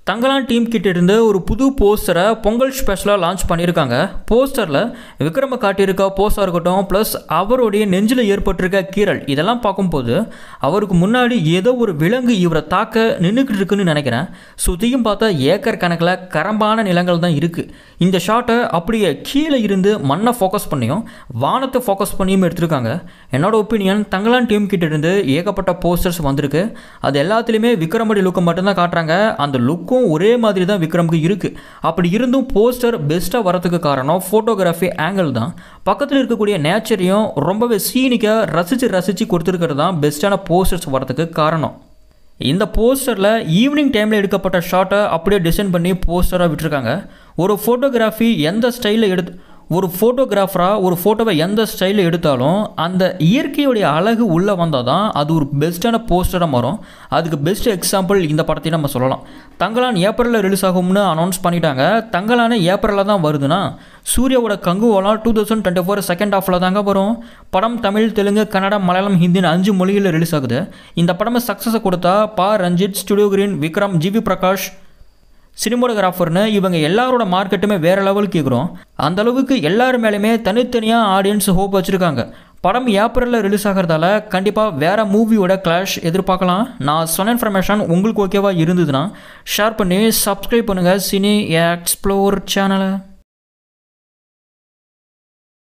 Thangalaan team கிட்ட இருந்து ஒரு புது போஸ்டரை பொங்கல் ஸ்பெஷலாக லான்ச் பண்ணியிருக்காங்க போஸ்டரில் விக்ரம காட்டியிருக்க போஸ்டாக இருக்கட்டும் ப்ளஸ் அவருடைய நெஞ்சில் ஏற்பட்டிருக்க கீரல் இதெல்லாம் பார்க்கும்போது அவருக்கு முன்னாடி ஏதோ ஒரு விலங்கு இவரை தாக்க நின்றுக்கிட்டு இருக்குன்னு நினைக்கிறேன் சுற்றியும் பார்த்தா ஏக்கர் கணக்கில் கரம்பான நிலங்கள் தான் இருக்குது இந்த ஷாட்டை அப்படியே கீழே இருந்து மண்ணை ஃபோக்கஸ் பண்ணியும் வானத்தை ஃபோக்கஸ் பண்ணியும் எடுத்திருக்காங்க என்னோட ஒப்பீனியன் தங்கலான் டீம் கிட்ட இருந்து ஏகப்பட்ட போஸ்டர்ஸ் வந்திருக்கு அது எல்லாத்துலேயுமே விக்ரமடி லுக்கை மட்டும்தான் காட்டுறாங்க அந்த லுக்கும் ஒரே மாதிரி தான் விக்ரமுக்கு இருக்குது அப்படி இருந்தும் போஸ்டர் பெஸ்ட்டாக வரதுக்கு காரணம் ஃபோட்டோகிராஃபி ஆங்கிள் தான் பக்கத்தில் இருக்கக்கூடிய நேச்சரையும் ரொம்பவே சீனிக்காக ரசித்து ரசித்து கொடுத்துருக்கிறது தான் பெஸ்ட்டான போஸ்டர்ஸ் வரதுக்கு காரணம் இந்த போஸ்டரில் ஈவினிங் டைமில் எடுக்கப்பட்ட ஷாட்டை அப்படியே டிசைன் பண்ணி போஸ்டராக விட்டுருக்காங்க ஒரு ஃபோட்டோகிராஃபி எந்த ஸ்டைலில் எடுத்து ஒரு ஃபோட்டோகிராஃபராக ஒரு ஃபோட்டோவை எந்த ஸ்டைலில் எடுத்தாலும் அந்த இயற்கையுடைய அழகு உள்ளே வந்தால் தான் அது ஒரு பெஸ்ட்டான போஸ்டராக மாறும் அதுக்கு பெஸ்ட் எக்ஸாம்பிள் இந்த படத்தையும் நம்ம சொல்லலாம் தங்கலான் ஏப்ரலில் ரிலீஸ் ஆகும்னு அனௌன்ஸ் பண்ணிட்டாங்க தங்கலான ஏப்ரலில் தான் வருதுன்னா சூர்யாவோட கங்குவெல்லாம் two thousand twenty four second ஹாஃபில் தாங்க வரும் படம் தமிழ் தெலுங்கு கன்னடம் மலையாளம் ஹிந்தின்னு அஞ்சு மொழிகளில் ரிலீஸ் ஆகுது இந்த படமே சக்ஸஸை கொடுத்தா Pa Ranjith Studio Green Vikram GV Prakash சினிமோட்டோகிராஃபர்னு இவங்க எல்லாரோட மார்க்கெட்டுமே வேறு லெவலுக்கு கேட்குறோம் அந்த அளவுக்கு எல்லார் மேலேயுமே தனித்தனியாக ஆடியன்ஸ் ஹோப் வச்சுருக்காங்க படம் ஏப்ரலில் ரிலீஸ் ஆகிறதால கண்டிப்பாக வேறு மூவியோட கிளாஷ் எதிர்பார்க்கலாம் நான் சொன்ன இன்ஃபர்மேஷன் உங்களுக்கு ஓகேவா இருந்ததுன்னா ஷேர் பண்ணி சப்ஸ்கிரைப் பண்ணுங்கள் சினி எக்ஸ்ப்ளோர் சேனலை